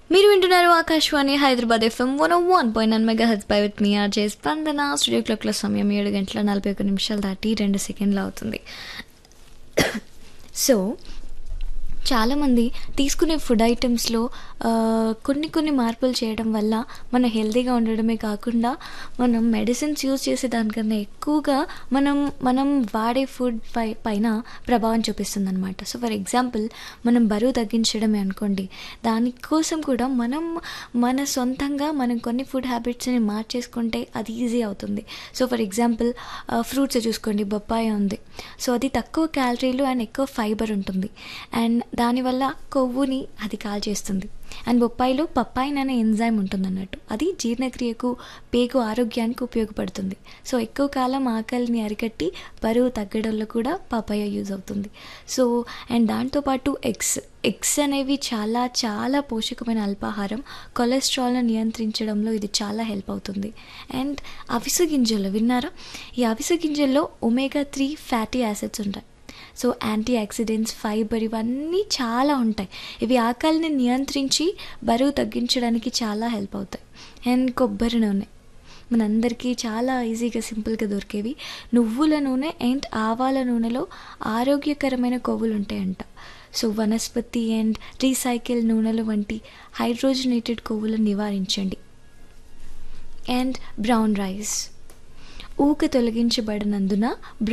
మీరు వింటున్నారు Akashvani Hyderabad FM one one point nine megahertz పై విత్ మీ ఆర్జే స్పందన స్టూడియో క్లాక్ల సమయం ఏడు గంటల నలభై ఒక నిమిషాలు దాటి రెండు సెకండ్లు అవుతుంది సో చాలామంది తీసుకునే ఫుడ్ ఐటమ్స్లో కొన్ని కొన్ని మార్పులు చేయడం వల్ల మన హెల్తీగా ఉండడమే కాకుండా మనం మెడిసిన్స్ యూజ్ చేసే దానికన్నా ఎక్కువగా మనం మనం వాడే ఫుడ్ పై పైన ప్రభావం చూపిస్తుంది అనమాట సో ఫర్ ఎగ్జాంపుల్ మనం బరువు తగ్గించడమే అనుకోండి దానికోసం కూడా మనం మన సొంతంగా మనం కొన్ని ఫుడ్ హ్యాబిట్స్ని మార్చేసుకుంటే అది ఈజీ అవుతుంది సో ఫర్ ఎగ్జాంపుల్ ఫ్రూట్స్ చూసుకోండి బొప్పాయి ఉంది సో అది తక్కువ క్యాలరీలు అండ్ ఎక్కువ ఫైబర్ ఉంటుంది అండ్ దానివల్ల కొవ్వుని అది కాల్చేస్తుంది అండ్ బొప్పాయిలో పప్పాయిన్ అనే ఎంజైమ్ ఉంటుంది అన్నట్టు అది జీర్ణక్రియకు పేగు ఆరోగ్యానికి ఉపయోగపడుతుంది సో ఎక్కువ కాలం ఆకలిని అరికట్టి బరువు తగ్గడంలో కూడా పపాయ యూజ్ అవుతుంది సో అండ్ దాంతోపాటు ఎగ్స్ ఎగ్స్ అనేవి చాలా చాలా పోషకమైన అల్పాహారం కొలెస్ట్రాల్ను నియంత్రించడంలో ఇది చాలా హెల్ప్ అవుతుంది అండ్ అవిసె గింజలు విన్నారా ఈ అవిసె గింజల్లో ఒమేగా త్రీ ఫ్యాటీ యాసిడ్స్ ఉంటాయి సో యాంటీ ఆక్సిడెంట్స్ ఫైబర్ ఇవన్నీ చాలా ఉంటాయి ఇవి ఆకలిని నియంత్రించి బరువు తగ్గించడానికి చాలా హెల్ప్ అవుతాయి అండ్ కొబ్బరి నూనె మనందరికీ చాలా ఈజీగా సింపుల్గా దొరికేవి నువ్వుల నూనె అండ్ ఆవాల నూనెలో ఆరోగ్యకరమైన కొవ్వులు ఉంటాయంట సో వనస్పతి అండ్ రీసైకిల్ నూనెలు వంటి హైడ్రోజనేటెడ్ కొవ్వులను నివారించండి అండ్ బ్రౌన్ రైస్ ఊక తొలగించబడినందున